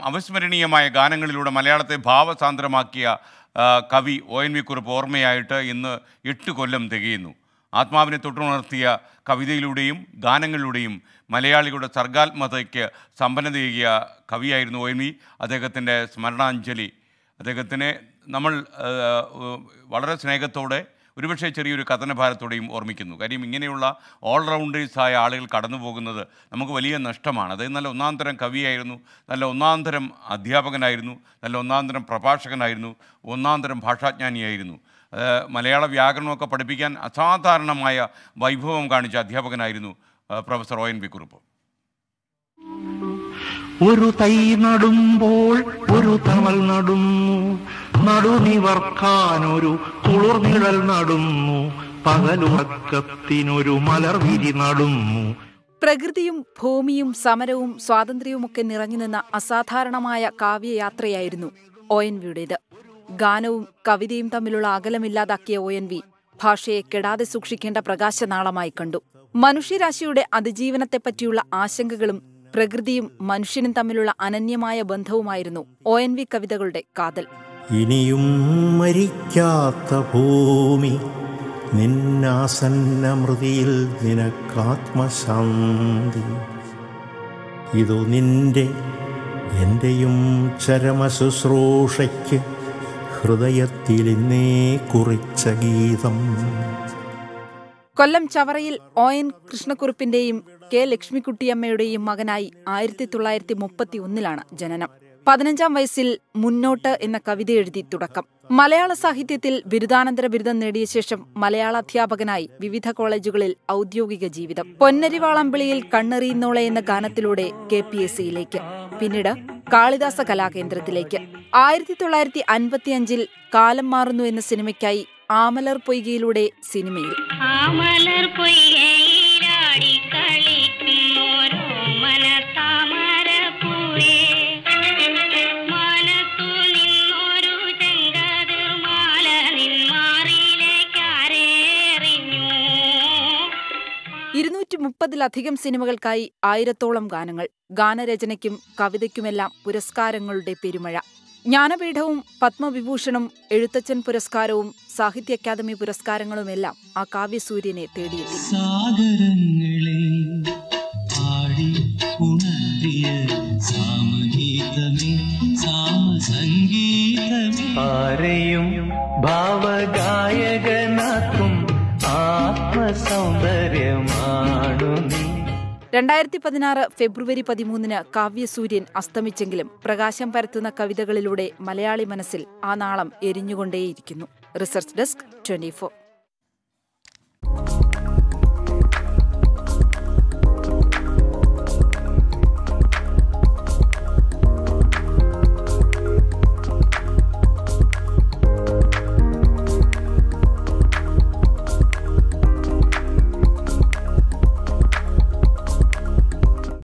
അവിസ്മരണീയമായ ഗാനങ്ങളിലൂടെ മലയാളത്തെ ഭാവസാന്ദ്രമാക്കിയ ആ, കവി ഒ എൻ വി കുറിപ്പ് ഓർമ്മയായിട്ട് ഇന്ന് എട്ട് കൊല്ലം തികയുന്നു ആത്മാവിനെ തൊട്ടുണർത്തിയ കവിതയിലൂടെയും ഗാനങ്ങളിലൂടെയും മലയാളികളുടെ സർഗാത്മകതയ്ക്ക് സമ്പന്നതയേകിയ കവിയായിരുന്നു ഒ എൻ വി അദ്ദേഹത്തിൻ്റെ സ്മരണാഞ്ജലി അദ്ദേഹത്തിനെ നമ്മൾ ആ, വളരെ സ്നേഹത്തോടെ ഒരുപക്ഷെ ചെറിയൊരു കഥനഭാരത്തോടെയും ഓർമ്മിക്കുന്നു കാര്യം ഇങ്ങനെയുള്ള ഓൾറൗണ്ടേഴ്സായ ആളുകൾ കടന്നു പോകുന്നത് നമുക്ക് വലിയ നഷ്ടമാണ് അദ്ദേഹം നല്ല ഒന്നാന്തരം കവിയായിരുന്നു നല്ല ഒന്നാന്തരം അധ്യാപകനായിരുന്നു നല്ല ഒന്നാന്തരം പ്രഭാഷകനായിരുന്നു ഒന്നാന്തരം ഭാഷാജ്ഞാനിയായിരുന്നു ഏഹ് മലയാള വ്യാകരണമൊക്കെ പഠിപ്പിക്കാൻ അസാധാരണമായ വൈഭവം കാണിച്ച അധ്യാപകനായിരുന്നു ഏഹ് professor O N V Kurup ഒരു തൈ നടുമ്പോൾ ഒരു തണൽ നടുന്നു നടുനിവർക്കാൻ ഒരു കുളിർനിഴൽ നടുന്നു പകലുറക്കത്തിനൊരു മലർവിരി നടുന്നു പ്രകൃതിയും ഭൂമിയും സമരവും സ്വാതന്ത്ര്യവുമൊക്കെ നിറഞ്ഞു നിന്ന അസാധാരണമായ കാവ്യയാത്രയായിരുന്നു ഒ എൻ വിയുടേത് ഗാനവും കവിതയും തമ്മിലുള്ള അകലമില്ലാതാക്കിയ ഒ എൻ വി ഭാഷയെ കെടാതെ സൂക്ഷിക്കേണ്ട പ്രകാശനാളമായി കണ്ടു മനുഷ്യരാശിയുടെ അതിജീവനത്തെപ്പറ്റിയുള്ള ആശങ്കകളും പ്രകൃതിയും മനുഷ്യനും തമ്മിലുള്ള അനന്യമായ ബന്ധവുമായിരുന്നു ഒ എൻ വി കവിതകളുടെ കാതൽ ഇനിയും മരിക്കാത്ത ഭൂമി നിന്നാസന്നമൃതിയിൽ നിനക്കാത്മശാന്തി ഇതു നിന്റെ എൻ്റെയും ചരമശുശ്രൂഷയ്ക്ക് ഹൃദയത്തിൽ ഇന്നേ കുറിച്ച ഗീതം കൊല്ലം ചവറയിൽ ഒ എൻ കൃഷ്ണക്കുറുപ്പിന്റെയും കെ ലക്ഷ്മിക്കുട്ടിയമ്മയുടെയും മകനായി ആയിരത്തി തൊള്ളായിരത്തി മുപ്പത്തി ഒന്നിലാണ് ജനനം പതിനഞ്ചാം വയസ്സിൽ മുന്നോട്ട് എന്ന കവിത എഴുതി തുടക്കം മലയാള സാഹിത്യത്തിൽ ബിരുദാനന്തര ബിരുദം നേടിയ ശേഷം മലയാള അധ്യാപകനായി വിവിധ കോളേജുകളിൽ ഔദ്യോഗിക ജീവിതം പൊന്നരിവാളമ്പിളിയിൽ കണ്ണെറിയുന്നോളെ എന്ന ഗാനത്തിലൂടെ കെ പി എസ് സിയിലേക്ക് പിന്നീട് കാളിദാസ കലാകേന്ദ്രത്തിലേക്ക് ആയിരത്തി തൊള്ളായിരത്തി അൻപത്തിയഞ്ചിൽ കാലം മാറുന്നു എന്ന സിനിമയ്ക്കായി ആമലർ പൊയ്കയിലൂടെ സിനിമയിൽ ആമലർ പൊയ്കയിലാടി കളിക്കുന്നോരോ മനത്താമരപ്പൂവേ മനത്തു നിന്നൊരു ചെങ്കതിർമാല നിന്മാറിയിലേക്കാരേറിഞ്ഞു ഇരുന്നൂറ്റി മുപ്പതിലധികം സിനിമകൾക്കായി ആയിരത്തോളം ഗാനങ്ങൾ ഗാനരചനയ്ക്കും കവിതയ്ക്കുമെല്ലാം പുരസ്കാരങ്ങളുടെ പെരുമഴ ജ്ഞാനപീഠവും പത്മവിഭൂഷണും എഴുത്തച്ഛൻ പുരസ്കാരവും സാഹിത്യ അക്കാദമി പുരസ്കാരങ്ങളുമെല്ലാം ആ കാവ്യസൂര്യനെ തേടിയെത്തി സാഗരങ്ങളെ പാടി ഉണർത്തിയ സാമഗീതമേ സാമസംഗീതമേ ആരെയും ഭാവഗായകനാക്കും ആത്മസൗന്ദര്യമാണു നീ രണ്ടായിരത്തി പതിനാറ് ഫെബ്രുവരി പതിമൂന്നിന് കാവ്യസൂര്യൻ അസ്തമിച്ചെങ്കിലും പ്രകാശം പരത്തുന്ന കവിതകളിലൂടെ മലയാളി മനസ്സിൽ ആ നാളം എരിഞ്ഞുകൊണ്ടേയിരിക്കുന്നു റിസർച്ച് ഡെസ്ക് ട്വന്റി